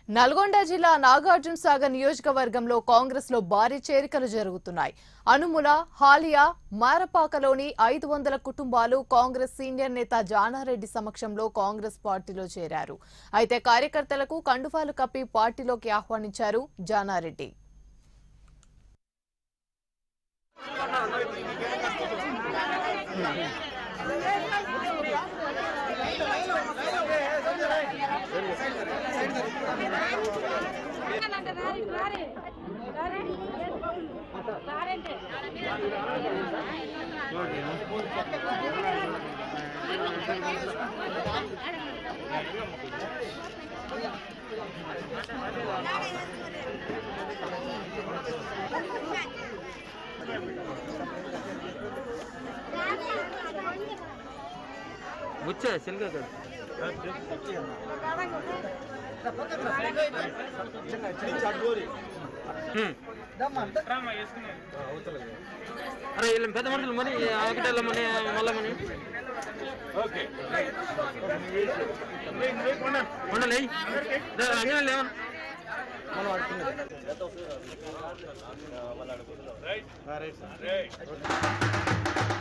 నల్గొండ జిల్లా నాగార్జున సాగర్ నియోజకవర్గంలో కాంగ్రెస్ లో భారీ చేరికలు జరుగుతున్నాయి అనుముల హాలియా మారపాకలోని ఐదు వందల కుటుంబాలు కాంగ్రెస్ సీనియర్ నేత జానారెడ్డి సమక్షంలో కాంగ్రెస్ పార్టీలో చేరారు అయితే కార్యకర్తలకు కండువాలు కప్పి పార్టీలోకి ఆహ్వానించారు జానారెడ్డి అంటే రారి రారి రారి రారంటే బుచ్చే సిల్గా కదా హ్మ్. అరే వీళ్ళ పెద్ద మనుషులు మరి ఒకటే వెళ్ళమని మళ్ళమని ఉండలే అంజనా లేవను రైట్